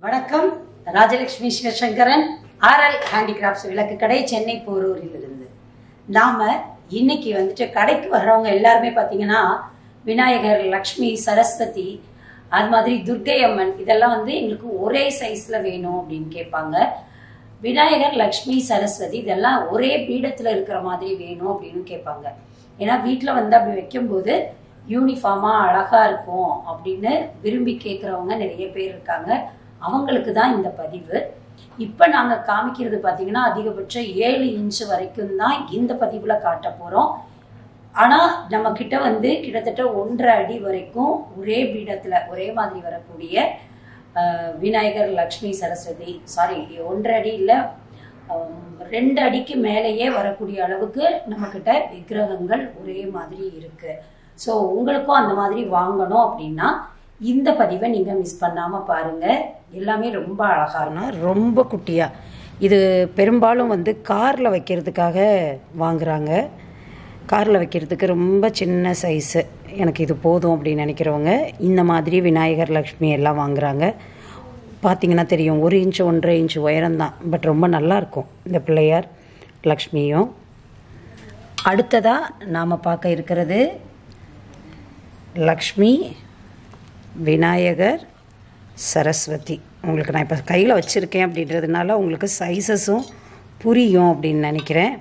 வணக்கம் Rajalakshmi Sivasankaran RL handicrafts விளக்கு கடை சென்னை போரூரில் இருந்து நாம இன்னைக்கு வந்துட்டு கடைக்கு வர்றவங்க எல்லாருமே பார்த்தீங்கன்னா விநாயகர் லக்ஷ்மி சரஸ்வதி அது மாதிரி துர்க்கை அம்மன் இதெல்லாம் வந்து எங்களுக்கு ஒரே சைஸ்ல வேணும் அப்படின்னு கேட்பாங்க விநாயகர் லக்ஷ்மி சரஸ்வதி இதெல்லாம் ஒரே பீடத்துல இருக்கிற மாதிரி வேணும் அப்படின்னு கேட்பாங்க ஏன்னா வீட்டில் வந்து அப்படி வைக்கும்போது யூனிஃபார்மா அழகா இருக்கும் அப்படின்னு விரும்பி கேட்குறவங்க நிறைய பேர் இருக்காங்க அவங்களுக்கு தான் இந்த பதிவு இப்போ நாங்கள் காமிக்கிறது பார்த்தீங்கன்னா அதிகபட்சம் ஏழு இன்ச் வரைக்கும் தான் இந்த பதிவில் காட்ட போகிறோம் ஆனால் நம்ம கிட்ட வந்து கிட்டத்தட்ட ஒன்றரை அடி வரைக்கும் ஒரே பீடத்தில் ஒரே மாதிரி வரக்கூடிய அஹ், விநாயகர் லக்ஷ்மி சரஸ்வதி சாரி ஒன்றரை அடி இல்லை ரெண்டு அடிக்கு மேலேயே வரக்கூடிய அளவுக்கு நம்மக்கிட்ட விக்கிரகங்கள் ஒரே மாதிரி இருக்கு ஸோ உங்களுக்கும் அந்த மாதிரி வாங்கணும் அப்படின்னா இந்த பதிவை நீங்கள் மிஸ் பண்ணாமல் பாருங்க எல்லாமே ரொம்ப அழகான ரொம்ப குட்டியாக இது பெரும்பாலும் வந்து காரில் வைக்கிறதுக்காக வாங்குறாங்க காரில் வைக்கிறதுக்கு ரொம்ப சின்ன சைஸு எனக்கு இது போதும் அப்படின்னு நினைக்கிறவங்க இந்த மாதிரி விநாயகர் லக்ஷ்மி எல்லாம் வாங்குறாங்க பார்த்தீங்கன்னா தெரியும் ஒரு இன்ச்சு ஒன்றரை இன்ச்சு உயரம் தான் பட் ரொம்ப நல்லா இருக்கும் இந்த பிள்ளையார் லக்ஷ்மியும் அடுத்ததாக நாம் பார்க்க இருக்கிறது லக்ஷ்மி விநாயகர் சரஸ்வதி உங்களுக்கு நான் இப்போ கையில் வச்சுருக்கேன் அப்படின்றதுனால உங்களுக்கு சைஸஸும் புரியும் அப்படின்னு நினைக்கிறேன்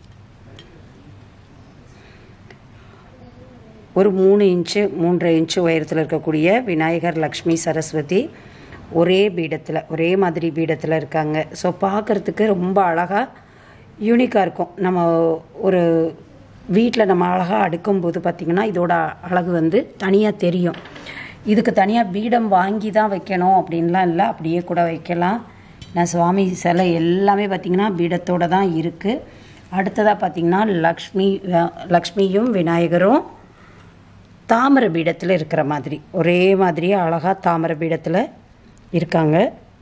ஒரு மூணு இன்ச்சு மூன்றரை இன்ச்சு உயரத்தில் இருக்கக்கூடிய விநாயகர் லக்ஷ்மி சரஸ்வதி ஒரே பீடத்தில் ஒரே மாதிரி பீடத்தில் இருக்காங்க ஸோ பார்க்குறதுக்கு ரொம்ப அழகாக யூனிக்காக இருக்கும் நம்ம ஒரு வீட்டில் நம்ம அழகாக அடுக்கும்போது பார்த்திங்கன்னா இதோட அழகு வந்து தனியாக தெரியும் இதுக்கு தனியாக பீடம் வாங்கி தான் வைக்கணும் அப்படின்லாம் இல்லை அப்படியே கூட வைக்கலாம் நான் சுவாமி சிலை எல்லாமே பார்த்திங்கன்னா பீடத்தோடு தான் இருக்குது அடுத்ததாக பார்த்திங்கன்னா லக்ஷ்மி அஹ், லக்ஷ்மியும் விநாயகரும் தாமர பீடத்தில் இருக்கிற மாதிரி ஒரே மாதிரியே அழகாக தாமர பீடத்தில் இருக்காங்க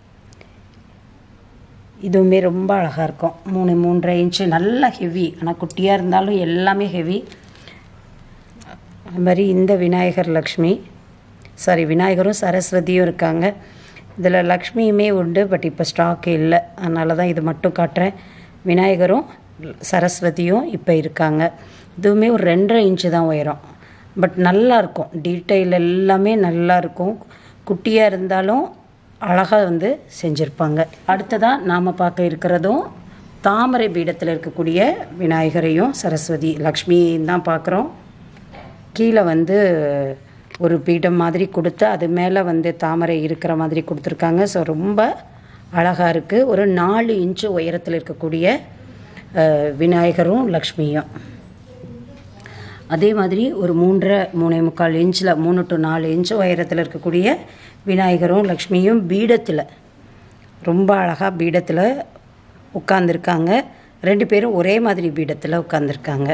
இதுவுமே ரொம்ப அழகாக இருக்கும் மூணு மூன்றரை இன்ச்சு நல்ல ஹெவி ஆனால் குட்டியாக இருந்தாலும் எல்லாமே ஹெவி அது மாதிரி இந்த விநாயகர் லக்ஷ்மி சாரி விநாயகரும் சரஸ்வதியும் இருக்காங்க இதில் லக்ஷ்மியுமே உண்டு பட் இப்போ ஸ்டாக் இல்லை அதனால தான் இது மட்டும் காட்டுறேன் விநாயகரும் சரஸ்வதியும் இப்போ இருக்காங்க இதுவுமே ஒரு ரெண்டரை இன்ச்சு தான் உயரம் பட் நல்லா இருக்கும் டீட்டெயில் எல்லாமே நல்லா இருக்கும் குட்டியாக இருந்தாலும் அழகாக வந்து செஞ்சுருப்பாங்க அடுத்ததாக நாம் பார்க்க இருக்கிறதும் தாமரை பீடத்தில் இருக்கக்கூடிய விநாயகரையும் சரஸ்வதி லக்ஷ்மியையும் தான் பார்க்குறோம் கீழே வந்து ஒரு பீடம் மாதிரி கொடுத்து அது மேலே வந்து தாமரை இருக்கிற மாதிரி கொடுத்துருக்காங்க ஸோ ரொம்ப அழகாக இருக்குது ஒரு நாலு இன்ச்சு உயரத்தில் இருக்கக்கூடிய அஹ், விநாயகரும் லக்ஷ்மியும் அதே மாதிரி ஒரு மூன்றரை மூணே முக்கால் இன்ச்சில் மூணு டு நாலு இன்ச்சு உயரத்தில் இருக்கக்கூடிய விநாயகரும் லக்ஷ்மியும் பீடத்தில் ரொம்ப அழகாக பீடத்தில் உட்காந்துருக்காங்க ரெண்டு பேரும் ஒரே மாதிரி பீடத்தில் உட்காந்துருக்காங்க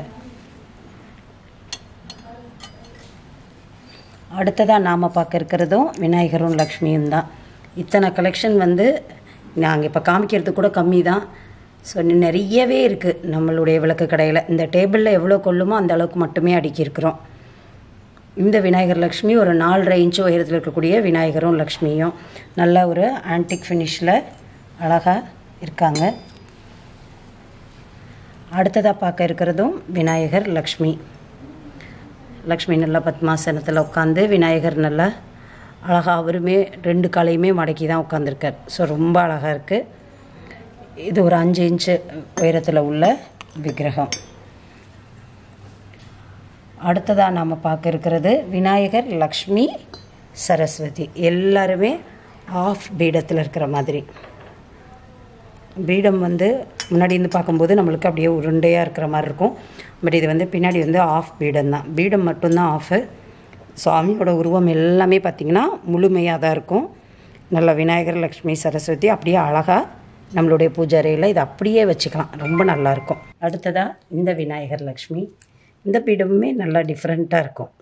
அடுத்ததாக நாம் பார்க்க இருக்கிறதும் விநாயகரும் லக்ஷ்மியும் தான் இத்தனை கலெக்ஷன் வந்து நாங்கள் இப்போ காமிக்கிறது கூட கம்மி தான் ஸோ நிறையவே இருக்குது நம்மளுடைய விளக்கு கடையில் இந்த டேபிளில் எவ்வளோ கொள்ளுமோ அந்த அளவுக்கு மட்டுமே அடுக்கியிருக்கிறோம் இந்த விநாயகர் லக்ஷ்மி ஒரு நாலரை இன்ச்சு உயரத்தில் இருக்கக்கூடிய விநாயகரும் லக்ஷ்மியும் நல்ல ஒரு ஆன்டிக் ஃபினிஷில் அழகாக இருக்காங்க அடுத்ததாக பார்க்க இருக்கிறதும் விநாயகர் லக்ஷ்மி லக்ஷ்மி நல்லா பத்மாசனத்தில் உட்காந்து விநாயகர் நல்லா அழகாக அவருமே ரெண்டு காலையுமே மடக்கி தான் உட்காந்துருக்கார் ஸோ ரொம்ப அழகாக இருக்குது இது ஒரு அஞ்சு இன்ச்சு உயரத்தில் உள்ள விக்கிரகம் அடுத்ததாக நாம் பார்க்க இருக்கிறது விநாயகர் லக்ஷ்மி சரஸ்வதி எல்லாருமே ஆஃப் பீடத்தில் இருக்கிற மாதிரி பீடம் வந்து முன்னாடி இருந்து பார்க்கும்போது நம்மளுக்கு அப்படியே உருண்டையாக இருக்கிற மாதிரி இருக்கும் பட் இது வந்து பின்னாடி வந்து ஆஃப் பீடம் தான் பீடம் மட்டும்தான் ஆஃபு சுவாமியோட உருவம் எல்லாமே பார்த்திங்கன்னா முழுமையாக தான் இருக்கும் நல்ல விநாயகர் லக்ஷ்மி சரஸ்வதி அப்படியே அழகாக நம்மளுடைய பூஜை அறையில் இதை அப்படியே வச்சுக்கலாம் ரொம்ப நல்லாயிருக்கும் அடுத்ததாக இந்த விநாயகர் லக்ஷ்மி இந்த பீடமுமே நல்லா டிஃப்ரெண்ட்டாக இருக்கும்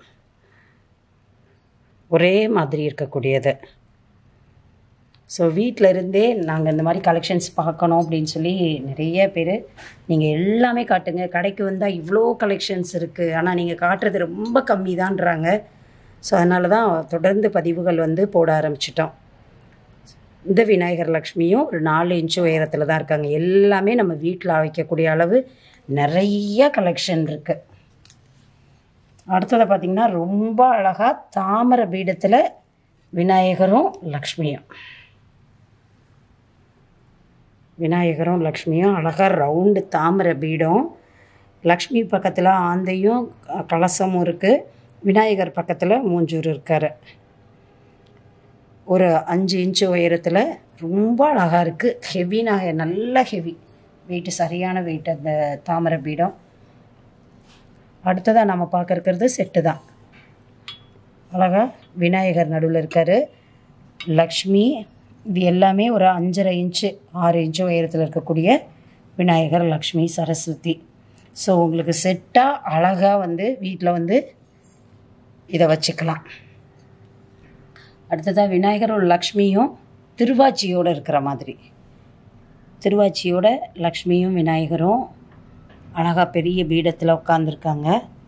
ஒரே மாதிரி இருக்கக்கூடியது ஸோ வீட்டில் இருந்தே நாங்கள் இந்த மாதிரி கலெக்ஷன்ஸ் பார்க்கணும் அப்படின்னு சொல்லி நிறைய பேர் நீங்கள் எல்லாமே காட்டுங்க கடைக்கு வந்தால் இவ்வளோ கலெக்ஷன்ஸ் இருக்குது ஆனால் நீங்கள் காட்டுறது ரொம்ப கம்மி தான்றாங்க ஸோ அதனால தான் தொடர்ந்து பதிவுகள் வந்து போட ஆரம்பிச்சிட்டோம் இந்த விநாயகர் லக்ஷ்மியும் ஒரு நாலு இன்ச்சு உயரத்தில் தான் இருக்காங்க எல்லாமே நம்ம வீட்டில் வைக்கக்கூடிய அளவு நிறைய கலெக்ஷன் இருக்குது அடுத்தது பார்த்திங்கன்னா ரொம்ப அழகாக தாமரை பீடத்தில் விநாயகரும் லக்ஷ்மியும் விநாயகரும் லக்ஷ்மியும் அழகாக ரவுண்டு தாமரை பீடம் லக்ஷ்மி பக்கத்தில் ஆந்தையும் க- கலசமும் இருக்குது விநாயகர் பக்கத்தில் மூஞ்சூர் இருக்கார் ஒரு அஞ்சு இன்ச்சு உயரத்தில் ரொம்ப அழகாக இருக்குது ஹெவி நாக நல்ல ஹெவி வெயிட்டு சரியான வெயிட் அந்த தாமரை பீடம் அடுத்ததாக நம்ம பார்க்க இருக்கிறது செட்டு தான் அழகா விநாயகர் நடுவில் இருக்கார் லக்ஷ்மி இது எல்லாமே ஒரு அஞ்சரை இன்ச்சு ஆறு இன்ச்சு உயரத்தில் இருக்கக்கூடிய விநாயகர் லக்ஷ்மி சரஸ்வதி ஸோ உங்களுக்கு செட்டாக அழகாக வந்து வீட்டில் வந்து இதை வச்சுக்கலாம் அடுத்ததாக விநாயகரும் லக்ஷ்மியும் திருவாச்சியோடு இருக்கிற மாதிரி திருவாச்சியோட லக்ஷ்மியும் விநாயகரும் அழகாக பெரிய பீடத்தில் உட்காந்துருக்காங்க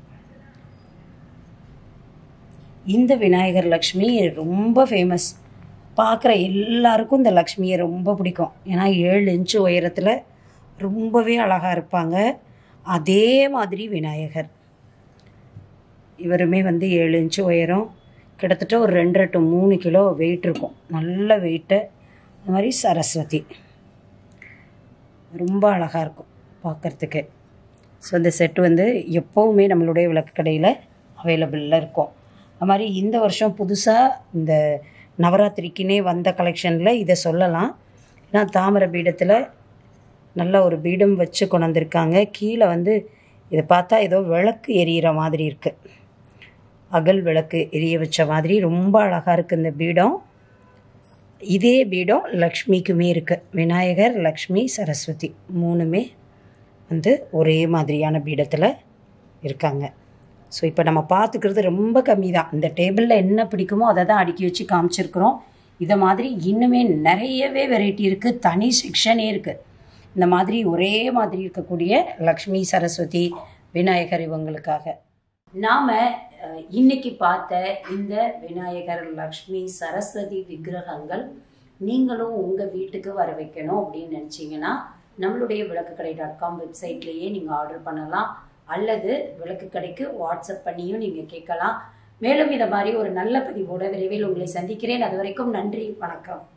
இந்த விநாயகர் லக்ஷ்மி ரொம்ப ஃபேமஸ் பார்க்குற எல்லாருக்கும் இந்த லக்ஷ்மியை ரொம்ப பிடிக்கும் ஏன்னா ஏழு இன்ச்சு உயரத்தில் ரொம்பவே அழகாக இருப்பாங்க அதே மாதிரி விநாயகர் இவருமே வந்து ஏழு இன்ச்சு உயரம் கிட்டத்தட்ட ஒரு ரெண்டரை டு மூணு கிலோ வெயிட் இருக்கும் நல்ல வெயிட்டு அது மாதிரி சரஸ்வதி ரொம்ப அழகாக இருக்கும் பார்க்குறதுக்கு ஸோ இந்த செட் வந்து எப்போவுமே நம்மளுடைய விளக்கு கடையில் அவைலபிளில் இருக்கும் அது மாதிரி இந்த வருஷம் புதுசாக இந்த நவராத்திரிக்குனே வந்த கலெக்ஷனில் இதை சொல்லலாம் ஏன்னா தாமரை பீடத்தில் நல்ல ஒரு பீடம் வச்சு கொண்டு வந்திருக்காங்க கீழே வந்து இதை பார்த்தா ஏதோ விளக்கு எரியிற மாதிரி இருக்குது அகல் விளக்கு எரிய வச்ச மாதிரி ரொம்ப அழகாக இருக்குது இந்த பீடம் இதே பீடம் லக்ஷ்மிக்குமே இருக்குது விநாயகர் லக்ஷ்மி சரஸ்வதி மூணுமே வந்து ஒரே மாதிரியான பீடத்தில் இருக்காங்க ஸோ இப்போ நம்ம பார்த்துக்கிறது ரொம்ப கம்மி தான் இந்த டேபிளில் என்ன பிடிக்குமோ அதை தான் அடுக்கி வச்சு காமிச்சிருக்கிறோம் இதை மாதிரி இன்னுமே நிறையவே வெரைட்டி இருக்குது தனி செக்ஷனே இருக்குது இந்த மாதிரி ஒரே மாதிரி இருக்கக்கூடிய லக்ஷ்மி சரஸ்வதி விநாயகர் இவங்களுக்காக நாம் இன்னைக்கு பார்த்த இந்த விநாயகர் லக்ஷ்மி சரஸ்வதி விக்கிரகங்கள் நீங்களும் உங்கள் வீட்டுக்கு வர வைக்கணும் அப்படின்னு நினச்சிங்கன்னா நம்மளுடைய விளக்குக்கடை டாட் காம் வெப்சைட்லேயே நீங்கள் ஆர்டர் பண்ணலாம் அல்லது விளக்கு கடைக்கு வாட்ஸ்அப் பண்ணியும் நீங்கள் கேட்கலாம் மேலும் இதை மாதிரி ஒரு நல்ல பதிவோட விரைவில் உங்களை சந்திக்கிறேன் அது வரைக்கும் நன்றி வணக்கம்